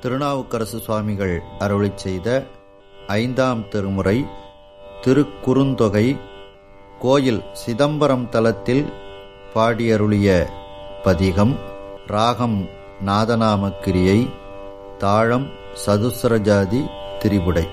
திருநாவுக்கரசு சுவாமிகள் அருளிச் செய்த ஐந்தாம் திருமுறை திருக்குறுந்தொகை கோயில் சிதம்பரம் தலத்தில் பாடியருளிய பதிகம் ராகம் நாதநாமக்கிரியை தாழம் சதுசரஜாதி திரிபுடை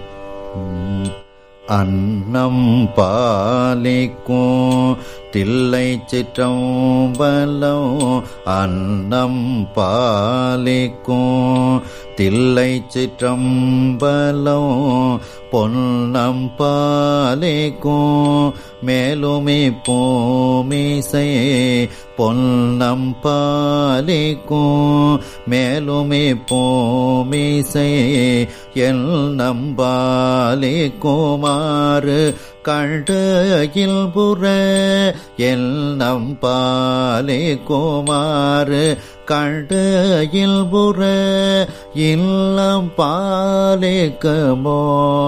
அன்னம் பாலிக்கும் தில்லை சிற்றம்பலம் அன்னம் பாலிக்கும் தில்லை சிற்றம்பலம் பொன்னம் பாலிக்கும் மேலுமே பூமிசை பொன்னம் பாலிக்கும் மேலுமே பூமிசை எல் நம்பாலிக்குமாறு கண்டையில் புற எல் நம்பாலிக்குமாறு கண்டையில் புற இல்லம் பாலிக்குமோ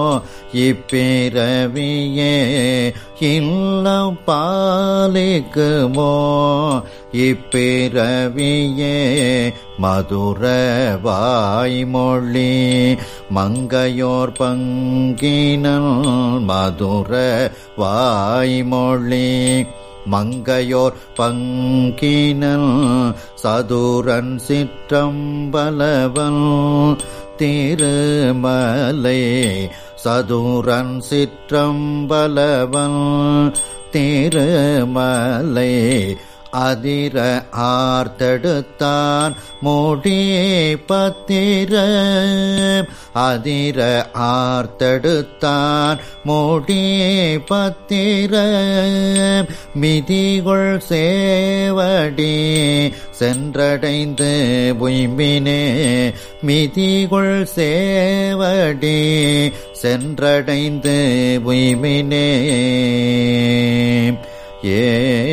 இப்பிறவியே இல்லம் பாலிக்குமோ இப்பிறவியே மதுர வாய்மொழி மங்கையோர் பங்கினல் மதுர வாய்மொழி மங்கையோர் பங்கினல் சதுரன் சிற்றம்பலவன் திருமலை சதுரன் சிற்றம்பலவன் திருமலை அதிர ஆர்த்தெடுத்தான் மூடி பத்திர அதிர ஆர்த்தெடுத்தான் மூடி பத்திர மிதிகொள் சேவடி சென்றடைந்து புய்மினே மிதிகொள் சேவடி சென்றடைந்து புய்மினே ஏ